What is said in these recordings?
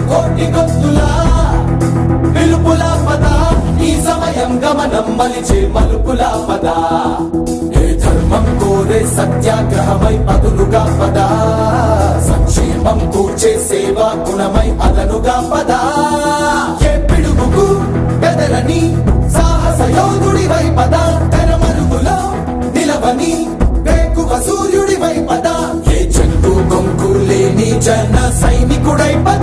కోటి గొంతులా పిలుపుల పద ఈ సమయం గమనం మలిచే మలుపుల పద ఏ ధర్మం కోరే సత్యాగ్రహమై పదులుగా పద సంక్షేమం కూర్చే సేవా గుణమై అదనుగా పద ఏ పిడుగుకు బెదరని సాహస యోధుడివై పద తెరమరుగులో నిలవని వేకువ సూర్యుడివై పద ఏ చెట్టు కొంకు లేని జన సైనికుడై పద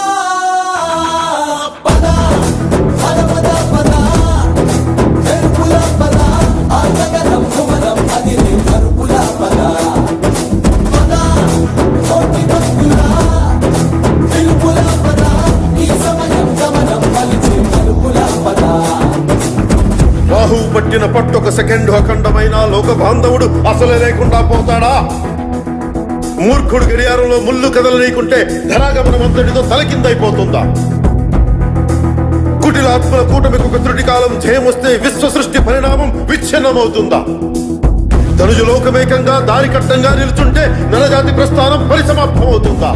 పద పద పద పద మెరుపుల పద ఆ గగనం భువనం అది నీ మరుపుల పద పద కోటి భక్తుల పిలుపుల పద ఈ సమయం గమనం మలిచే మరుపుల పద రాహు పట్టిన పట్టొక సెకండ్ అఖండమైన లోక బాంధవుడు అసలే లేకుండా పోతాడా మూర్ఖుడు గడియారంలో ముళ్ళు కదలనీకుంటే ధరాగమనం అంతటితో తలకిందైపోతుందా కుటిలాత్మల కూటమికి ఒక త్రుటి కాలం జయమొస్తే విశ్వ సృష్టి పరిణామం విచ్ఛిన్నమవుతుందా ధనుజు లోకమేకంగా దారి కట్టంగా నిలుచుంటే నరజాతి ప్రస్థానం పరిసమాప్తమవుతుందా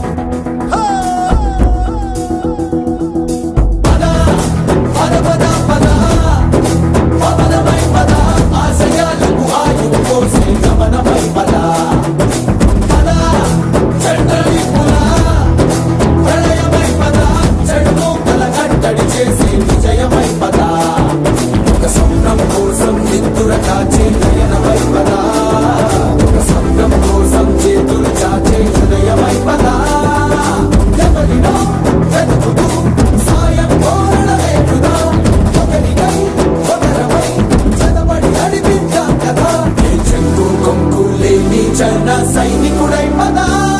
పద పద పద పద పదమై పద ఆశయాలకు ఆయువు కోసే గమనమై పద పద చంద్రని పుల ప్రళయమై పద చెడు కల కట్టడి చేసి విజయమై పద ఒక స్వప్నం కోసం నిద్దుర కాచే నయనమై పద ఒక స్వప్నం కోసం చేతులు చాచే హృదయమై పద ఎవరినో వెతుకుతూ సాయం కోరడమే వృధా ఒకరికై ఒకరమై చదవడి నడిపిద్దాం కదా ఏ చెంగు కొంకు లేని జన సైనికుడై పద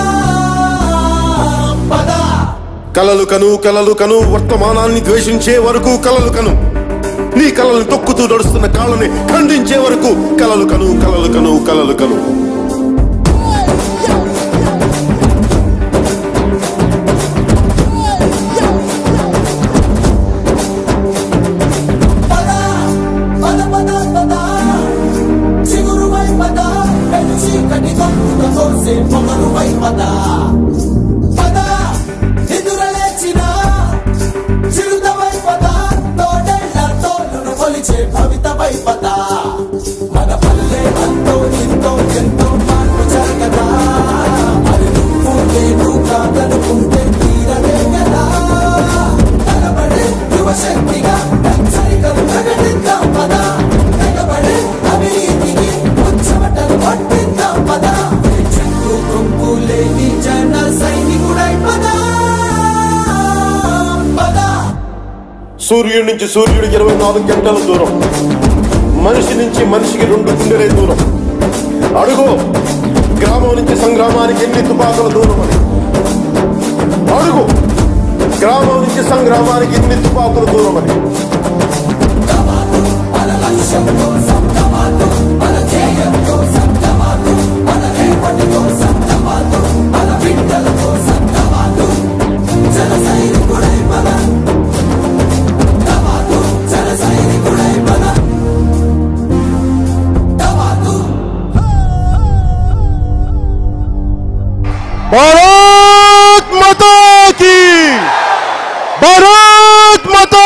పద కలలు కను కలలు కను వర్తమానాన్ని ద్వేషించే వరకు కలలు కను నీ కలల్ని తొక్కుతూ నడుస్తున్న కాళ్ళని ఖండించే వరకు కలలు కను కలలు కను కలలు కను పద పద పద పద చిగురువై పద పెను చీకటి గొంతుక కోసే పొగరువై పద పద నిదురలేచిన చిరుతవై పద తోడేళ్ల తోలును కొలిచే భవితవై పద మన పల్లె అంతో ఎంతో ఎంతో మార్పు జరగదా అది నువ్వు నేను కాదనుకుంటే తీరదే కదా తలబడి యువశక్తిగా హెచ్చరికలు ప్రకటిద్దాం పద తెగబడి అవినీతికి ఉచ్చమటలు పట్టిద్దాం పద చెట్టు కొంపు లేని జన సైనికుడై పద పద సూర్యుడి నుంచి సూర్యుడికి ఇరవై నాలుగు గంటల దూరం మనిషి నుంచి మనిషికి రెండు గుండెలే దూరం అడుగు గ్రామం నుంచి సంగ్రామానికి ఎన్ని తుపాకుల దూరం అని అడుగు గ్రామం నుంచి సంగ్రామానికి ఎన్ని తుపాకుల దూరం అని తమాకు మన లక్ష్యం కోసం తమాకు మన ధ్యేయం కోసం తమాకు మన రేపటి కోసం తమాకు మన బిడ్డల కోసం తమాకు జన సైనికుడై పద తమాకు జన సైనికుడై పద తమాకు భారత్ మాతా కీ భారత్ మాతా